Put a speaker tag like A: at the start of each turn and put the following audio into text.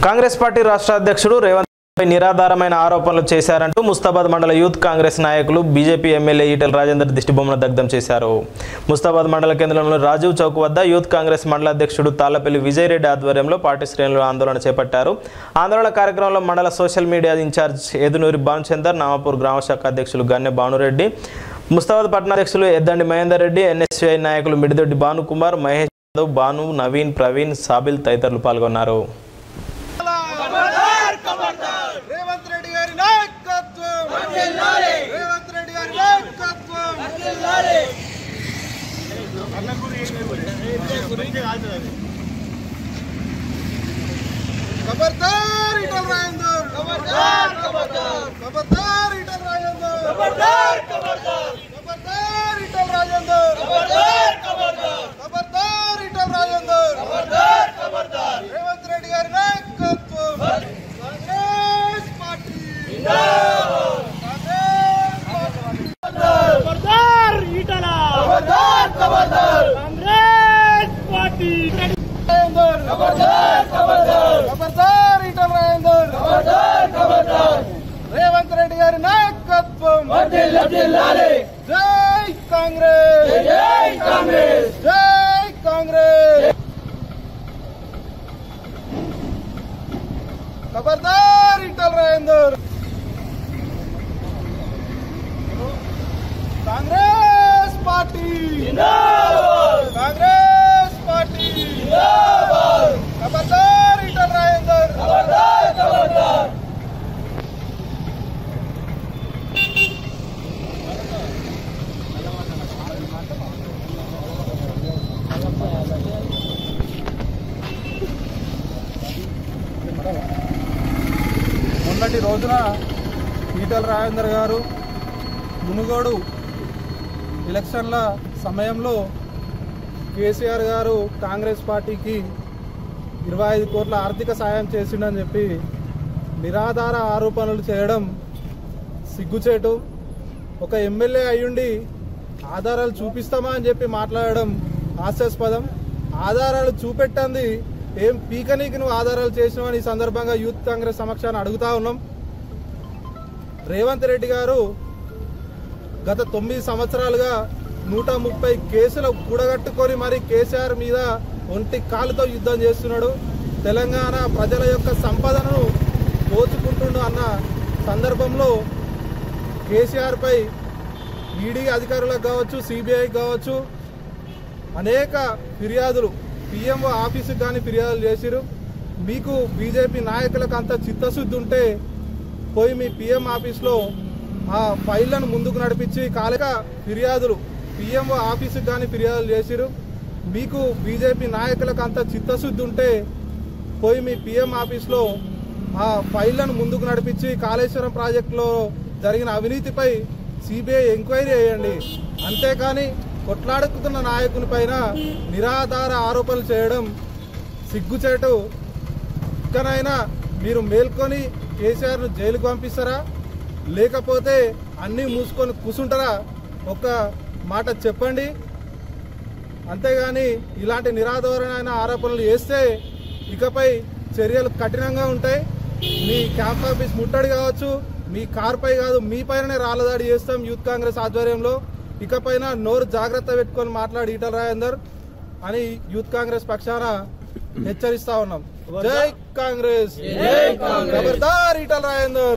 A: Congress party రాష్ట్ర అధ్యక్షుడు రేవంత్ పై నిరాధారమైన ఆరోపణలు చేశారంటూ ముస్తాబాద్ మండల యూత్ కాంగ్రెస్ నాయకులు బీజేపీ ఎమ్మెల్యే ఈటెల రాజేందర్ దిష్టిబొమ్మను దగ్ధం చేశారు ముస్తాబాద్ మండల కేంద్రంలో రాజీవ్ చౌక్ వద్ద యూత్ కాంగ్రెస్ మండల అధ్యక్షుడు తాళ్లపల్లి విజయరెడ్డి ఆధ్వర్యంలో పార్టీ శ్రేణులు ఆందోళన చేపట్టారు ఆందోళన కార్యక్రమంలో మండల social media incharge Edunuri Bhanuchander Namapur గ్రామ శాఖ అధ్యక్షులు గన్నె భానురెడ్డి ముస్తాబాద్ పట్టణ అధ్యక్షులు ఎద్దండి మహేందర్ రెడ్డి ఎన్ఎస్ఐ నాయకులు మిడిదొడ్డి భానుకుమార్ మహేష్ యాదవ్ భాను నవీన్ ప్రవీణ్ సాబిల్ తదితరులు పాల్గొన్నారు
B: రేవంత్ రెడ్డి గారి నాయకత్వం రేవంత్ రెడ్డి గారి నాయకత్వం ఖబర్దార్ ఇటల్ రాయందర్ ఖబర్దార్ ఖబర్దార్ ఖబర్దార్ ఇటల్ రాయందర్ ఖబర్దార్ ఖబర్దార్ ఖబర్దార్ ఇటల్ రాజేందర్ ఖబర్దార్ ఖబర్దార్ ఖబర్దార్ ఇటల్ రాజేందర్ ఖబర్దార్ ఖబర్దార్ రేవంత్ రెడ్డి గారి నాయకత్వం కాంగ్రెస్ పార్టీ జిందాబాద్ కాంగ్రెస్ పార్టీ
C: ఖబర్దార్ ఈటల
B: ఖబర్దార్ ఖబర్దార్
C: కాంగ్రెస్ పార్టీ
B: రాయందర్ ఖబర్దార్ ఖబర్దార్ ఖబర్దార్ ఇటల్ రాయందర్ ఖబర్దార్ ఖబర్దార్ రేవంత్ రెడ్డి గారి నాయకత్వం జై కాంగ్రెస్ జై కాంగ్రెస్ జై కాంగ్రెస్ ఖబర్దార్ ఇటల్ రాయందర్ కాంగ్రెస్ పార్టీ కాంగ్రెస్ పార్టీ ఖబర్దార్ ఇటల్ రాయందర్ ఖబర్దార్ ఖబర్దార్ మొన్నటి రోజున ఈటల రాజేందర్ గారు మునుగోడు ఎలక్షన్ల సమయంలో కేసీఆర్ గారు కాంగ్రెస్ పార్టీకి ఇరవై ఐదు కోట్ల ఆర్థిక సాయం చేసిండని చెప్పి నిరాధార ఆరోపణలు చేయడం సిగ్గుచేటు ఒక ఎమ్మెల్యే అయ్యుండి ఆధారాలు చూపిస్తామా అని చెప్పి మాట్లాడడం హాస్యాస్పదం ఆధారాలు చూపెట్టంది ఏం పీకనీకి నువ్వు ఆధారాలు చేసినావని ఈ సందర్భంగా యూత్ కాంగ్రెస్ సమక్షాన్ని అడుగుతా ఉన్నాం రేవంత్ రెడ్డి గారు గత తొమ్మిది సంవత్సరాలుగా నూట ముప్పై కేసులు కూడగట్టుకొని మరి కేసీఆర్ మీద ఒంటి కాలుతో యుద్ధం చేస్తున్నాడు తెలంగాణ ప్రజల యొక్క సంపదను దోచుకుంటుండు అన్న సందర్భంలో కేసీఆర్ పై ఈడీ అధికారులకు కావచ్చు సిబిఐకి కావచ్చు అనేక ఫిర్యాదులు పిఎంఓ ఆఫీసుకు కానీ ఫిర్యాదులు చేసిరు మీకు బీజేపీ నాయకులకు అంత చిత్తశుద్ధి ఉంటే పోయి మీ పిఎం ఆఫీస్లో ఆ ఫైళ్లను ముందుకు నడిపించి కాలేక ఫిర్యాదులు పిఎంఓ ఆఫీసుకు కానీ ఫిర్యాదులు చేసిరు మీకు బీజేపీ నాయకులకు అంత చిత్తశుద్ధి ఉంటే పోయి మీ పిఎం ఆఫీస్లో ఆ ఫైళ్లను ముందుకు నడిపించి కాళేశ్వరం ప్రాజెక్టులో జరిగిన అవినీతిపై సిబిఐ ఎంక్వైరీ చేయండి అంతేకాని కొట్లాడుకుతున్న నాయకుని పైన నిరాధార ఆరోపణలు చేయడం సిగ్గుచేటు ఇకనైనా మీరు మేల్కొని కేసీఆర్ను జైలుకు పంపిస్తారా లేకపోతే అన్నీ మూసుకొని కూసుంటారా ఒక్క మాట చెప్పండి అంతేగాని ఇలాంటి నిరాధారమైన ఆరోపణలు చేస్తే ఇకపై చర్యలు కఠినంగా ఉంటాయి మీ క్యాంప్ ఆఫీస్ ముట్టడి కావచ్చు మీ కార్పై కాదు మీ పైననే రాళ్ళదాడి చేస్తాం యూత్ కాంగ్రెస్ ఆధ్వర్యంలో ఇకపైన నోరు జాగ్రత్త పెట్టుకొని మాట్లాడి ఈటల రాజేందర్ అని యూత్ కాంగ్రెస్ పక్షాన హెచ్చరిస్తా ఉన్నాం జై కాంగ్రెస్ ఖబర్దార్ ఈటల రాజేందర్